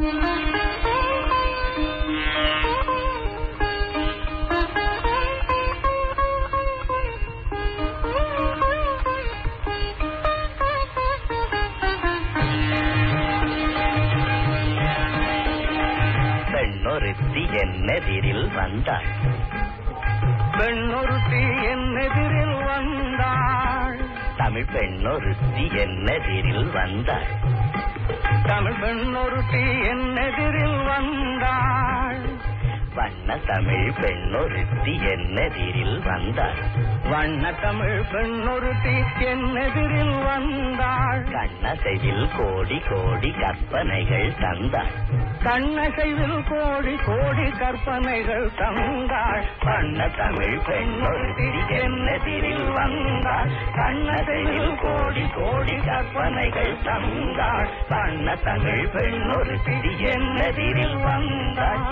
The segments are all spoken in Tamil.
பெண்ணொருத்தி என்னெதிரில் வந்தாள் பெண்ணொருத்தி என்னெதிரில் வந்தாள் தமிழ் பெண்ணொருத்தி என்னெதிரில் வந்தாள் தமிழ் பெண்ணொருத்தி என்னெதிரில் வந்தாள் வண்ண தமிழ் பெண்ணொருத்தி என்னெதிரில் வந்தாள் வண்ண தமிழ் பெண்ணொருத்தி என்னெதிரில் வந்தாள் கண்ணசைவில் கோடி கோடி கற்பனைகள் தந்தாள் கண்ணசைவில் கோடி கோடி கற்பனைகள் தந்தாள் வண்ண தமிழ் பெண்ணொருத்தி என்னெதிரில் வந்தாள் கண்ணசைவில் கோடி கோடி கற்பனைகள் தந்தாள் வண்ண தமிழ் பெண்ணொருத்தி என்னெதிரில் வந்தாள்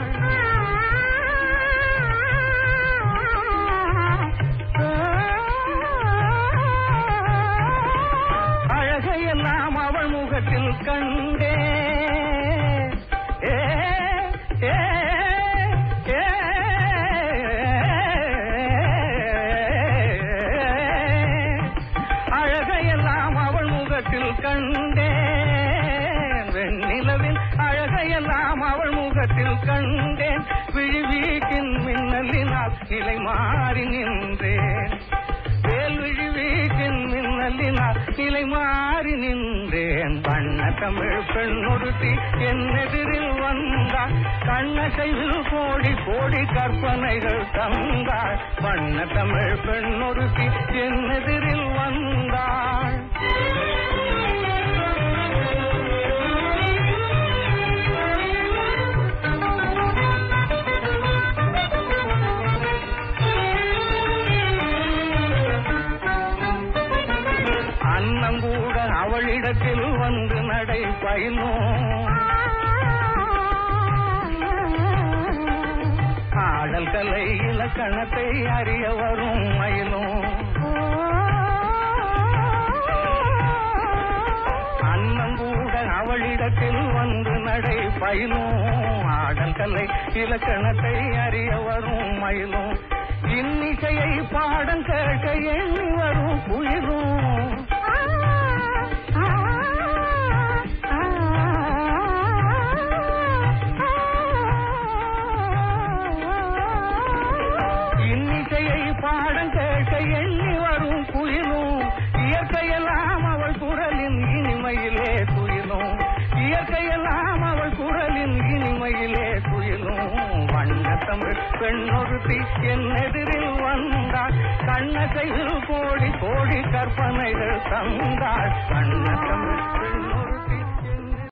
அழகையெல்லாம் அவள் முகத்தில் கண்டே ஏ, ஏ, ஏ, அழகையெல்லாம் அவள் முகத்தில் கண்டேன் வெண்ணிலவின் அழகையெல்லாம் அவள் முகத்தில் கண்டேன் விழி வீட்டின் மின்னலினால் நிலை மாறி நின்றேன் வேல்விழி வீட்டின் மின்னலினால் நிலை மாறி நின்றேன் வண்ண தமிழ் பெண்ணொருத்தி என் எதிரில் வந்தாள் கண்ணசைவில் கோடி கோடி கற்பனைகள் தந்தாள் வண்ண தமிழ் பெண்ணொருத்தி என் எதிரில் வந்தாள் அன்னம் கூட அவளிடத்தில் வந்து நடை பயிலும் ஆடல் கலை இலக்கணத்தை அறிய வரும் மயிலும் அன்னம் கூட அவளிடத்தில் வந்து நடை பயிலும் ஆடல் கலை இலக்கணத்தை அறிய வரும் மயிலும் இன்னிசையை பாடம் கேட்க எண்ணி வரும் குயிலும் இன்னிசையை பாடம் கேட்க எண்ணி வரும் குயிலும் இயற்கையெல்லாம் அவள் குரலின் இனிமையிலே குயிலும் இயற்கையெல்லாம் அவள் குரலின் இனிமையிலே குயிலும் வண்ண தமிழ் பெண்ணொருத்தி என் எதிரில் வந்தாள் கண்ணசையில் கோடி கோடி கற்பனைகள் தந்தாள் வண்ண தமிழ்